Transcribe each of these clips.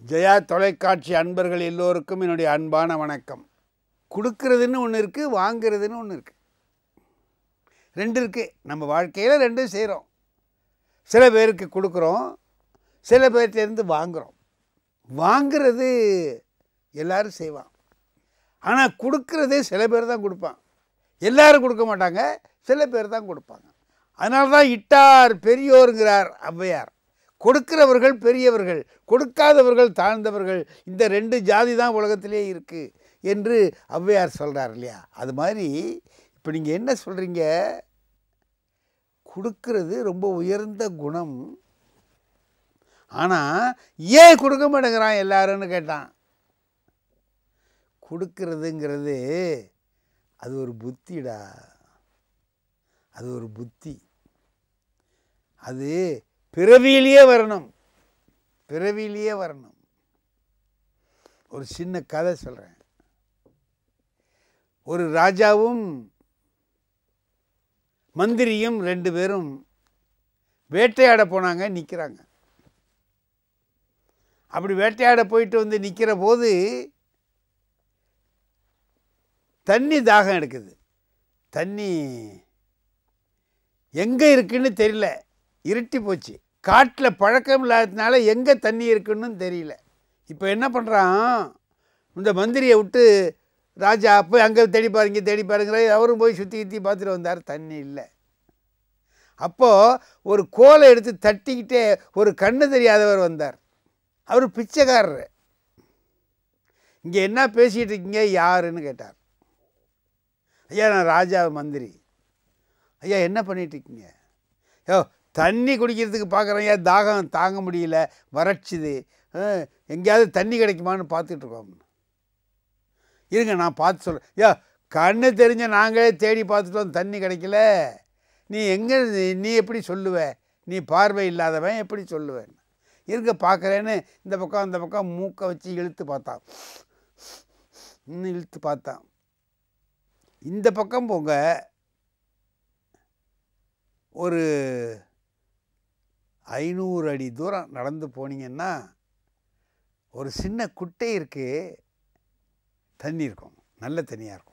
ஜெயா தொலைக்காட்சி அன்பர்கள் எல்லோருக்கும் என்னுடைய அன்பான வணக்கம் கொடுக்கறதுன்னு ஒன்று இருக்குது வாங்கிறதுன்னு ஒன்று இருக்குது ரெண்டு இருக்குது நம்ம வாழ்க்கையில் ரெண்டும் செய்கிறோம் சில பேருக்கு கொடுக்குறோம் சில பேர்கிட்டேருந்து வாங்குகிறோம் வாங்கிறது எல்லாரும் செய்வான் ஆனால் கொடுக்கறதே சில பேர் தான் கொடுப்பான் எல்லாரும் கொடுக்க மாட்டாங்க சில பேர் தான் கொடுப்பாங்க அதனால தான் இட்டார் பெரியோருங்கிறார் ஔவையார் கொடுக்கிறவர்கள் பெரியவர்கள் கொடுக்காதவர்கள் தாழ்ந்தவர்கள் இந்த ரெண்டு ஜாதி தான் உலகத்திலே இருக்குது என்று ஔவையார் சொல்கிறார் இல்லையா அது மாதிரி இப்போ நீங்கள் என்ன சொல்கிறீங்க கொடுக்கறது ரொம்ப உயர்ந்த குணம் ஆனால் ஏன் கொடுக்க மாட்டேங்கிறான் எல்லாருன்னு கேட்டான் கொடுக்கறதுங்கிறது அது ஒரு புத்திடா அது ஒரு புத்தி அது பிறவியிலேயே வரணும் பிறவியிலேயே வரணும் ஒரு சின்ன கதை சொல்கிறேன் ஒரு ராஜாவும் மந்திரியும் ரெண்டு பேரும் வேட்டையாட போனாங்க நிற்கிறாங்க அப்படி வேட்டையாட போயிட்டு வந்து நிற்கிற போது தண்ணி தாகம் எடுக்குது தண்ணி எங்கே இருக்குன்னு தெரியல இருட்டி போச்சு காட்டில் பழக்கம் இல்லாததுனால எங்கே தண்ணி இருக்குன்னு தெரியல இப்போ என்ன பண்ணுறான் இந்த மந்திரியை விட்டு ராஜா போய் அங்கே தேடி பாருங்க தேடி பாருங்கிற அவரும் போய் சுற்றி சுற்றி பார்த்துட்டு வந்தார் தண்ணி இல்லை அப்போது ஒரு கோலை எடுத்து தட்டிக்கிட்டே ஒரு கண்ணு தெரியாதவர் வந்தார் அவர் பிச்சைக்காரர் இங்கே என்ன பேசிகிட்டு இருக்கீங்க யாருன்னு கேட்டார் ஐயா நான் ராஜா மந்திரி ஐயா என்ன பண்ணிட்டு இருக்கீங்க யோ தண்ணி குடிக்கிறதுக்கு பார்க்குறேன் ஐயா தாகம் தாங்க முடியல வறட்சிது அஹ், எங்கேயாவது தண்ணி கிடைக்குமான்னு பார்த்துட்டு இருக்கோம் இருங்க நான் பார்த்து சொல்கிறேன் ஐயா கண்ணு தெரிஞ்ச நாங்களே தேடி பார்த்துட்டோம் தண்ணி கிடைக்கல நீ எங்கே நீ எப்படி சொல்லுவ நீ பார்வை இல்லாதவன் எப்படி சொல்லுவேன் இருங்க பார்க்குறேன்னு இந்த பக்கம் அந்த பக்கம் மூக்கை வச்சு இழுத்து பார்த்தான் இன்னும் இழுத்து பார்த்தான் இந்த பக்கம் போங்க ஒரு ஐநூறு அடி தூரம் நடந்து போனீங்கன்னா ஒரு சின்ன குட்டை இருக்குது தண்ணி இருக்கும் நல்ல தண்ணியாக இருக்கும்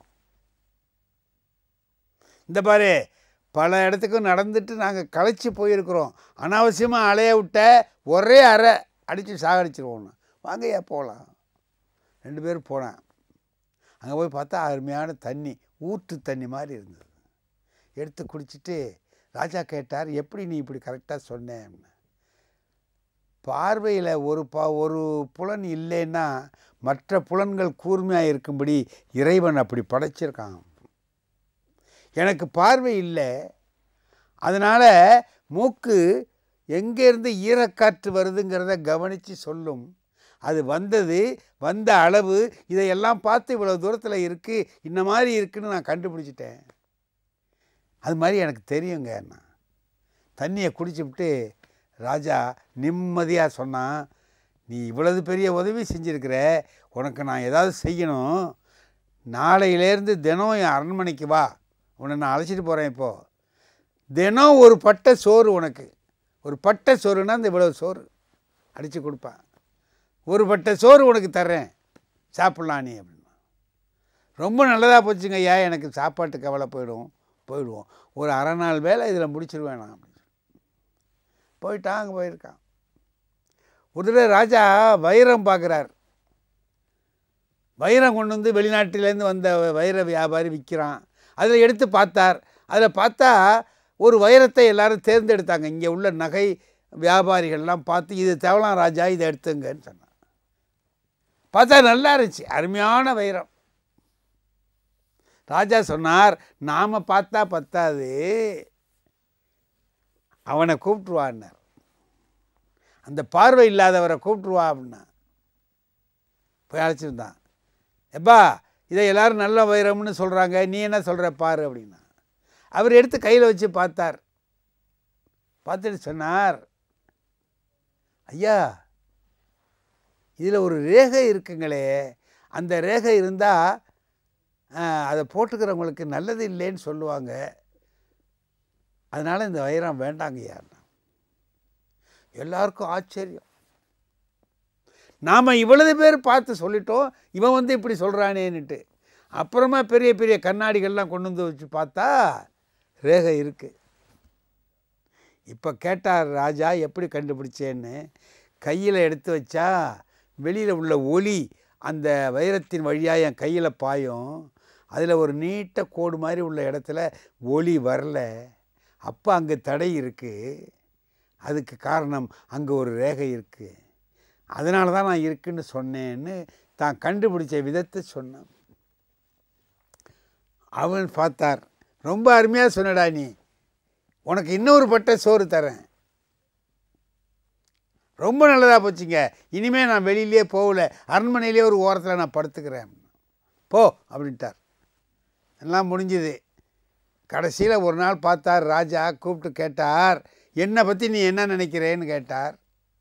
இந்த பாரு பல இடத்துக்கும் நடந்துட்டு நாங்கள் களைச்சி போயிருக்கிறோம் அனாவசியமாக அலைய விட்ட ஒரே அறை அடித்து சாகடிச்சிருவோன்னு வாங்கய்யா போகலாம் ரெண்டு பேரும் போனேன் அங்கே போய் பார்த்தா அருமையான தண்ணி ஊற்று தண்ணி மாதிரி இருந்தது எடுத்து குடிச்சிட்டு ராஜா கேட்டார் எப்படி நீ இப்படி கரெக்டாக சொன்னேன் பார்வையில் ஒரு பா ஒரு புலன் இல்லைன்னா மற்ற புலன்கள் கூர்மையாக இருக்கும்படி இறைவன் அப்படி படைச்சிருக்கான் எனக்கு பார்வை இல்லை அதனால் மூக்கு எங்கேருந்து ஈரக்காற்று வருதுங்கிறத கவனித்து சொல்லும் அது வந்தது வந்த அளவு இதையெல்லாம் பார்த்து இவ்வளோ தூரத்தில் இருக்குது இந்த மாதிரி இருக்குன்னு நான் கண்டுபிடிச்சிட்டேன் அது மாதிரி எனக்கு தெரியுங்க நான் தண்ணியை குடிச்சுவிட்டு ராஜா நிம்மதியாக சொன்னான் நீ இவ்வளவு பெரிய உதவி செஞ்சுருக்கிற உனக்கு நான் ஏதாவது செய்யணும் நாளையிலேருந்து தினம் என் அரண்மனைக்கு வா உன்னை நான் அழைச்சிட்டு போகிறேன் இப்போது தினம் ஒரு பட்டை சோறு உனக்கு ஒரு பட்டை சோறுனா இந்த இவ்வளவு சோறு அடித்து கொடுப்பேன் ஒரு பட்டை சோறு உனக்கு தர்றேன் சாப்பிட்லாம் நீ அப்படின்னா ரொம்ப நல்லதாக போச்சுங்க ஐயா எனக்கு சாப்பாட்டு கவலை போயிடும் போயிடுவோம் ஒரு அரை நாள் வேலை இதில் முடிச்சிருவேன் நான் அப்படின்னு போயிட்டான் அங்கே போயிருக்கான் ஒரு தடவை ராஜா வைரம் பார்க்குறார் வைரம் கொண்டு வந்து வெளிநாட்டிலேருந்து வந்த வைர வியாபாரி விற்கிறான் அதில் எடுத்து பார்த்தார் அதில் பார்த்தா ஒரு வைரத்தை எல்லாரும் தேர்ந்தெடுத்தாங்க இங்கே உள்ள நகை வியாபாரிகள்லாம் பார்த்து இது தேவலாம் ராஜா இதை எடுத்துங்கன்னு சொன்னான் பார்த்தா நல்லா இருந்துச்சு அருமையான வைரம் ராஜா சொன்னார் நாம் பார்த்தா பத்தாது அவனை கூப்பிட்டுருவான்னார் அந்த பார்வை இல்லாதவரை கூப்பிட்டுருவா அப்படின்னா போய் அழைச்சிருந்தான் எப்பா இதை எல்லாரும் நல்ல வைரம்னு சொல்கிறாங்க நீ என்ன சொல்கிற பாரு அப்படின்னா அவர் எடுத்து கையில் வச்சு பார்த்தார் பார்த்துட்டு சொன்னார் ஐயா இதில் ஒரு ரேகை இருக்குங்களே அந்த ரேகை இருந்தால் அதை போட்டுக்கிறவங்களுக்கு நல்லது இல்லைன்னு சொல்லுவாங்க அதனால் இந்த வைரம் வேண்டாங்க யாருன்னா எல்லாருக்கும் ஆச்சரியம் நாம் இவ்வளவு பேர் பார்த்து சொல்லிட்டோம் இவன் வந்து இப்படி சொல்கிறானேன்னுட்டு அப்புறமா பெரிய பெரிய கண்ணாடிகள்லாம் கொண்டு வந்து வச்சு பார்த்தா ரேகை இருக்குது இப்போ கேட்டார் ராஜா எப்படி கண்டுபிடிச்சேன்னு கையில் எடுத்து வச்சா வெளியில் உள்ள ஒளி அந்த வைரத்தின் வழியாக என் கையில் பாயும் அதில் ஒரு நீட்ட கோடு மாதிரி உள்ள இடத்துல ஒளி வரல அப்போ அங்கே தடை இருக்குது அதுக்கு காரணம் அங்கே ஒரு ரேகை இருக்குது அதனால தான் நான் இருக்குன்னு சொன்னேன்னு தான் கண்டுபிடிச்ச விதத்தை சொன்னான் அவன் பார்த்தார் ரொம்ப அருமையாக சொன்னடா நீ உனக்கு இன்னொரு பட்டை சோறு தரேன் ரொம்ப நல்லதாக போச்சுங்க இனிமேல் நான் வெளியிலே போகல அரண்மனையிலே ஒரு ஓரத்தில் நான் படுத்துக்கிறேன் போ அப்படின்ட்டார் எல்லாம் முடிஞ்சுது கடைசியில் ஒரு நாள் பார்த்தார் ராஜா கூப்பிட்டு கேட்டார் என்னை பற்றி நீ என்ன நினைக்கிறேன்னு கேட்டார்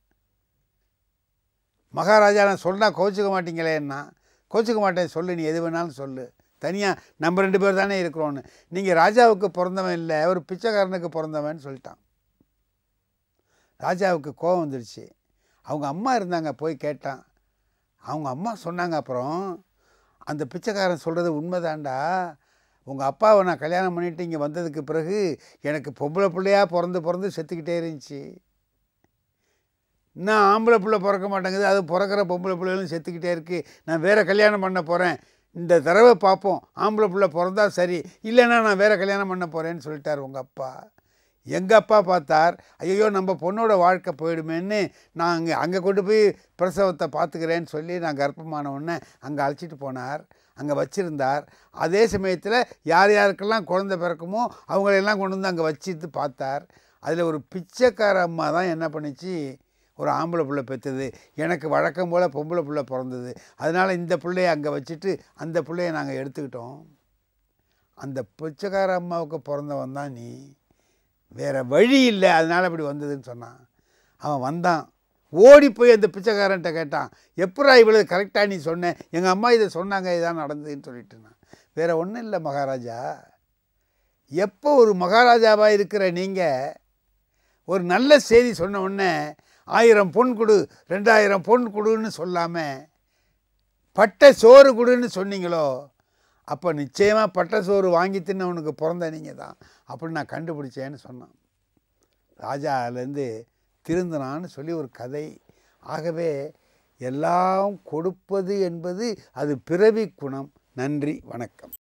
மகாராஜா நான் சொன்னால் கோச்சிக்க மாட்டீங்களேன்னா கோச்சிக்க மாட்டேன் சொல்லு நீ எது வேணாலும் சொல்லு தனியாக நம்ம ரெண்டு பேர் தானே இருக்கிறோன்னு நீங்கள் ராஜாவுக்கு பிறந்தவன் இல்லை ஒரு பிச்சைக்காரனுக்கு பிறந்தவன் சொல்லிட்டான் ராஜாவுக்கு கோபம் வந்துடுச்சு அவங்க அம்மா இருந்தாங்க போய் கேட்டான் அவங்க அம்மா சொன்னாங்க அப்புறம் அந்த பிச்சைக்காரன் சொல்கிறது உண்மைதான்டா உங்கள் அப்பாவை நான் கல்யாணம் பண்ணிட்டு இங்கே வந்ததுக்கு பிறகு எனக்கு பொம்பளை பிள்ளையாக பிறந்து பிறந்து செத்துக்கிட்டே இருந்துச்சு இன்னும் ஆம்பளை பிள்ளை பிறக்க மாட்டேங்குது அது பிறக்கிற பொம்பளை பிள்ளைகளும் செத்துக்கிட்டே இருக்குது நான் வேறு கல்யாணம் பண்ண போகிறேன் இந்த தடவை பார்ப்போம் ஆம்பளை பிள்ளை பிறந்தா சரி இல்லைன்னா நான் வேறு கல்யாணம் பண்ண போகிறேன்னு சொல்லிட்டார் உங்கள் அப்பா எங்கள் அப்பா பார்த்தார் ஐயோ நம்ம பொண்ணோட வாழ்க்கை போயிடுமேன்னு நான் அங்கே அங்கே கொண்டு போய் பிரசவத்தை பார்த்துக்கிறேன்னு சொல்லி நான் கர்ப்பமான உடனே அங்கே அழைச்சிட்டு போனார் அங்கே வச்சுருந்தார் அதே சமயத்தில் யார் யாருக்கெல்லாம் குழந்தை பிறக்குமோ அவங்களெல்லாம் கொண்டு வந்து அங்கே வச்சுட்டு பார்த்தார் அதில் ஒரு பிச்சைக்கார அம்மா தான் என்ன பண்ணிச்சு ஒரு ஆம்பளை பிள்ளை பெற்றது எனக்கு வழக்கம் போல் பொம்பளை பிள்ளை பிறந்தது அதனால் இந்த பிள்ளைய அங்கே வச்சுட்டு அந்த பிள்ளைய நாங்கள் எடுத்துக்கிட்டோம் அந்த பிச்சைக்கார அம்மாவுக்கு பிறந்தவன் தான் நீ வேறு வழி இல்லை அதனால் இப்படி வந்ததுன்னு சொன்னான் அவன் வந்தான் ஓடி போய் அந்த பிச்சைக்காரன்ட்ட கேட்டான் எப்படா இவ்வளவு கரெக்டாக நீ சொன்ன எங்கள் அம்மா இதை சொன்னாங்க இதான் நடந்ததுன்னு சொல்லிட்டு நான் வேறு ஒன்றும் இல்லை மகாராஜா எப்போ ஒரு மகாராஜாவாக இருக்கிற நீங்கள் ஒரு நல்ல செய்தி சொன்ன உடனே ஆயிரம் பொன் கொடு ரெண்டாயிரம் பொன் கொடுன்னு சொல்லாமல் பட்ட சோறு கொடுன்னு சொன்னீங்களோ அப்போ நிச்சயமாக பட்ட சோறு வாங்கி தின்னவனுக்கு பிறந்த நீங்கள் தான் அப்படின்னு நான் கண்டுபிடிச்சேன்னு சொன்னான் ராஜா அதுலேருந்து திருந்தினான்னு சொல்லி ஒரு கதை ஆகவே எல்லாம் கொடுப்பது என்பது அது பிறவி குணம் நன்றி வணக்கம்